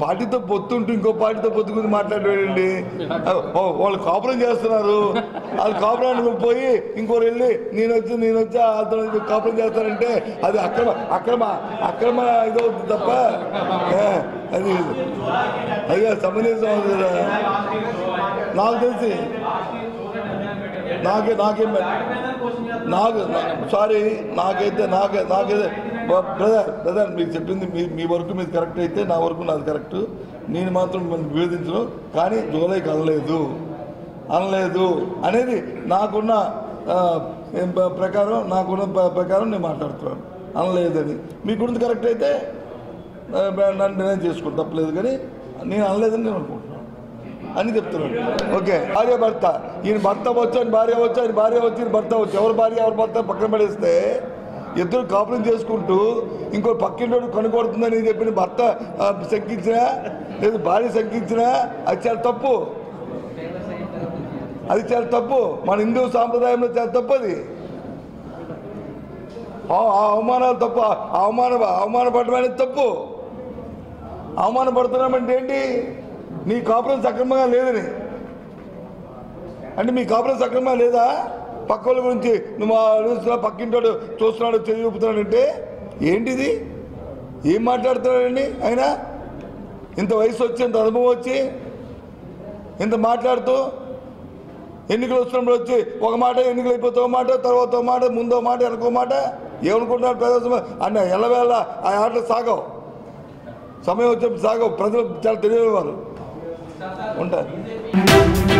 పార్టీతో పొత్తుంటూ ఇంకో పార్టీతో పొత్తు గురించి మాట్లాడేయండి వాళ్ళు కాపురం చేస్తున్నారు వాళ్ళు కాపురానికి పోయి ఇంకోరు వెళ్ళి నేను వచ్చి నేను వచ్చి వాళ్ళతో కాపురం చేస్తానంటే అది అక్రమ అక్రమ అక్రమ ఇదవుతుంది తప్ప ఏ, అది అయ్యా సంబంధించిన నాకు తెలిసి నాకే నాకేం నాకు సారీ నాకైతే నాకే నాకైతే బ్రదర్ బ్రదర్ మీకు చెప్పింది మీ మీ వరకు మీది కరెక్ట్ అయితే నా వరకు నాది కరెక్ట్ నేను మాత్రం మిమ్మల్ని వివేదించను కానీ జూలైకి అనలేదు అనలేదు అనేది నాకున్న ఆ, ఏం ప్ర- ప్రకారం నాకున్న ప్ర- ప్రకారం నేను మాట్లాడుతున్నాను అనలేదని మీ గురించి కరెక్ట్ అయితే ఆ, నన్ను నిర్ణయం చేసుకుంటా తప్పలేదు కానీ నేను అనలేదని నేను అనుకుంటున్నాను అని చెప్తున్నాడు ఓకే భార్య భర్త ఈయన భర్త వచ్చు ఆయన భార్య వచ్చు ఆయన భార్య వచ్చి ఈయన భర్త వచ్చు ఎవరు భార్య ఎవరు భర్త పక్కన పడేస్తే ఇద్దరు కాపురం చేసుకుంటూ ఇంకో పక్కింటోడు కనుకొడుతుందని చెప్పిన భర్త ఆ, శంకించినా లేదు భార్య శంకించినా అది చాలా తప్పు అది చాలా తప్పు మన హిందూ సాంప్రదాయంలో చాలా తప్పు అది ఆ ఆ అవమానాలు తప్పు ఆ అవమాన అవమానపడడం అనేది తప్పు అవమానపడుతున్నామంటే ఏంటి నీ కాపురం సక్రమంగా లేదని అంటే మీ కాపురం సక్రమంగా లేదా పక్క వాళ్ళ గురించి నువ్వు ఆ చూస్తున్నా పక్కింటోడు చూస్తున్నాడు చెయ్యి చూపుతున్నాడంటే ఏంటిది ఏం మాట్లాడుతున్నాడండి ఆయన ఇంత వయసు వచ్చి ఇంత అనుభవం వచ్చి ఇంత మాట్లాడుతూ ఎన్నికలు వస్తున్నప్పుడు వచ్చి ఒక మాట ఎన్నికలు అయిపోతే ఒక మాట తర్వాత ఒక మాట ముందో మాట వెనకో మాట ఏమనుకుంటున్నారు ప్రజలు అన్న ఎల్లవేళ ఆ ఆటలు సాగవు సమయం వచ్చేప్పుడు సాగవు ప్రజలు చాలా తెలియని వారు ఉంటారు